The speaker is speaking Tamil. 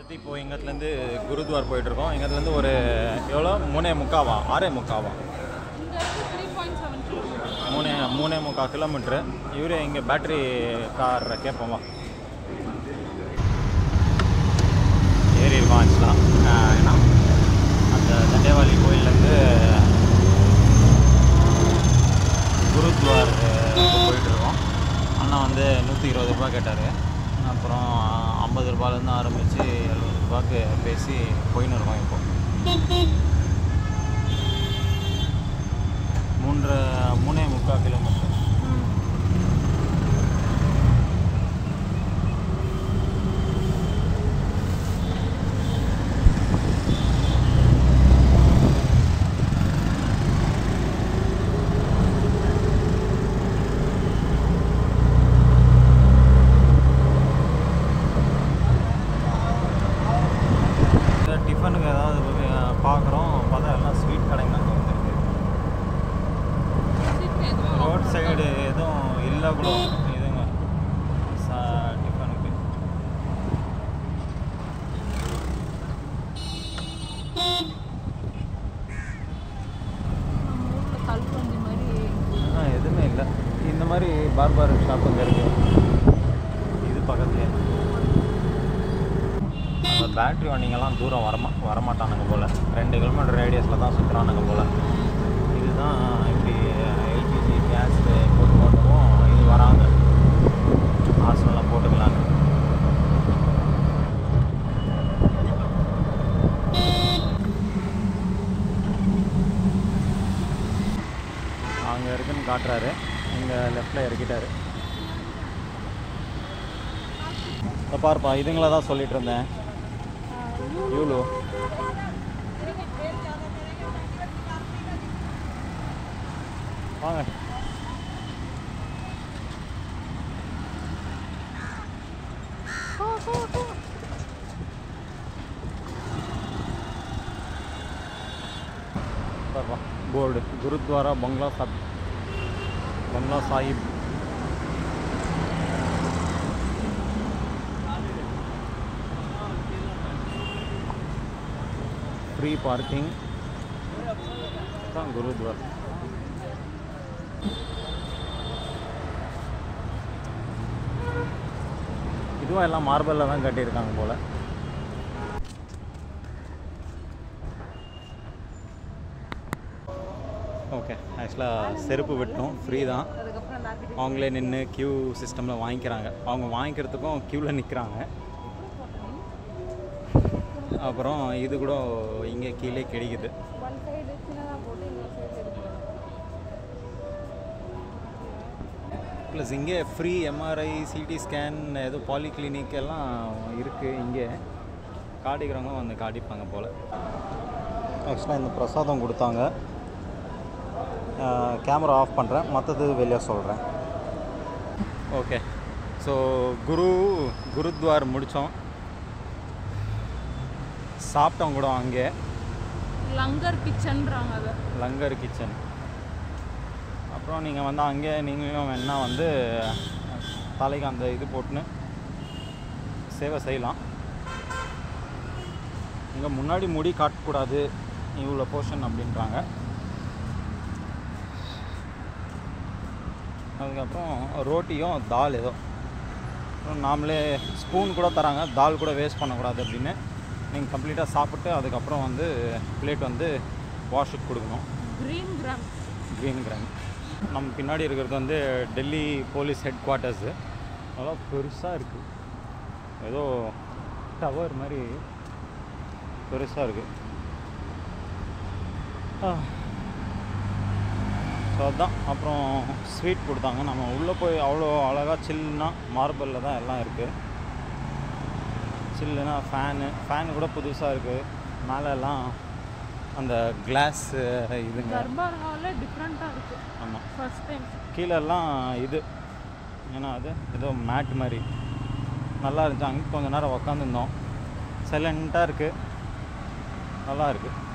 அடுத்து இப்போ இங்கத்துலேருந்து குருத்வார் போயிட்டுருக்கோம் இங்கத்துலேருந்து ஒரு எவ்வளோ மூணே முக்காவா ஆறே முக்காவா த்ரீ பாயிண்ட் செவன் மூணே மூணே முக்கால் கிலோமீட்ரு இவரே இங்கே பேட்டரி கார் கேட்போம் வா ஏறி இருக்கோம் ஆக்சுவலாக ஏன்னா அந்த தண்டேவாளி கோயிலேருந்து குருத்வார் போயிட்டுருக்கோம் அண்ணா வந்து நூற்றி இருபது ரூபா கேட்டார் அப்புறம் ஐம்பது ரூபாலேருந்து ஆரம்பித்து எழுபது ரூபாய்க்கு பேசி போயின்னு இருக்கோம் இப்போ மூன்றரை மூணே முக்கால் கிலோமீட்டர் இந்த டிஃபனுக்கு ஏதாவது பார்க்குறோம் பார்த்தா எல்லாம் ஸ்வீட் கடைங்க அங்கே வந்துருக்கு ரோட் சைடு எதுவும் இல்லை கூட இதுங்க சா டிஃபனுக்கு நம்ம ஊரில் கல்பந்தி மாதிரி ஆ எதுவுமே இல்லை இந்த மாதிரி பார்பார் ஷாப் அங்கே இருக்கு இது பக்கத்துலேயே அந்த பேட்ரி வண்டிங்கெல்லாம் தூரம் வரமா வரமாட்டானுங்க போல் ரெண்டு கிலோமீட்டர் ரேடியஸில் தான் சுற்றுறானுங்க போல் இதுதான் இப்படி எல்பிஜி கேஸ் போட்டு போட்டவும் இது வராங்க ஹாஸ்டல்லாம் போட்டுக்கலாங்க அங்கே இருக்குன்னு காட்டுறாரு இங்கே லெஃப்டில் இறக்கிட்டாரு இதை பாருப்பா இதுங்களை தான் சொல்லிட்டு இருந்தேன் யூலு வாங்க பாருப்பா போர்டு குருத்வாரா பங்களா சாப் பங்களா சாஹிப் ஃப்ரீ பார்க்கிங் தான் குருத்வார் இதுவும் எல்லாம் மார்பலில் தான் கட்டியிருக்காங்க போல் ஓகே ஆக்சுவலாக செருப்பு விட்டோம் ஃப்ரீ தான் அதுக்கப்புறம் அந்த ஆர்கிடெக்ட் அவங்களே நின்று க்யூ சிஸ்டமில் வாங்கிக்கிறாங்க அவங்க வாங்கிக்கிறதுக்கும் க்யூவில் நிற்கிறாங்க அப்புறம் இது கூட இங்கே கீழே கிடைக்குது ஒன் சைடு சின்னதாக போட்டு இன்னொரு சைடு எடுக்கணும் ப்ளஸ் இங்கே ஃப்ரீ எம்ஆர்ஐ சிடி ஸ்கேன் ஏதோ பாலிகிளினிக் எல்லாம் இருக்குது இங்கே காட்டிக்கிறவங்க வந்து காட்டிப்பாங்க போல் ஆக்சுவலாக இந்த பிரசாதம் கொடுத்தாங்க கேமரா ஆஃப் பண்ணுறேன் மற்றது வெளியே சொல்கிறேன் ஓகே ஸோ குரு குருத்வார் முடித்தோம் சாப்பிட்டோம் கூட அங்கே லங்கர் கிச்சன்றாங்க அதை லங்கர் கிச்சன் அப்புறம் நீங்கள் வந்து அங்கே நீங்களும் வேணா வந்து தலைக்கு அந்த இது போட்டுன்னு சேவை செய்யலாம் இங்கே முன்னாடி முடி காட்டக்கூடாது இவ்வளோ போர்ஷன் அப்படின்றாங்க அதுக்கப்புறம் ரோட்டியும் தால் ஏதோ அப்புறம் நாமளே ஸ்பூன் கூட தராங்க தால் கூட வேஸ்ட் பண்ணக்கூடாது அப்படின்னு நீங்கள் கம்ப்ளீட்டாக சாப்பிட்டு அதுக்கப்புறம் வந்து பிளேட் வந்து வாஷுக்கு கொடுக்கணும் க்ரீன் கிராம் க்ரீன் கிராம் நம்ம பின்னாடி இருக்கிறது வந்து டெல்லி போலீஸ் ஹெட் குவார்ட்டர்ஸு அதெல்லாம் பெருசாக இருக்குது ஏதோ டவர் மாதிரி பெருசாக இருக்குது ஸோ அதுதான் அப்புறம் ஸ்வீட் கொடுத்தாங்க நம்ம உள்ளே போய் அவ்வளோ அழகாக சில்லுனா மார்பலில் தான் எல்லாம் இருக்குது சில்லுனா ஃபேனு ஃபேன் கூட புதுசாக இருக்குது மேலே எல்லாம் அந்த கிளாஸ் இதுங்க தர்பார் ஹாலில் டிஃப்ரெண்ட்டாக இருக்குது ஆமாம் ஃபர்ஸ்ட் டைம் கீழெல்லாம் இது ஏன்னா அது ஏதோ மேட் மாதிரி நல்லா இருந்துச்சு அங்கே கொஞ்ச நேரம் உக்காந்துருந்தோம் சைலண்ட்டாக இருக்குது நல்லா இருக்குது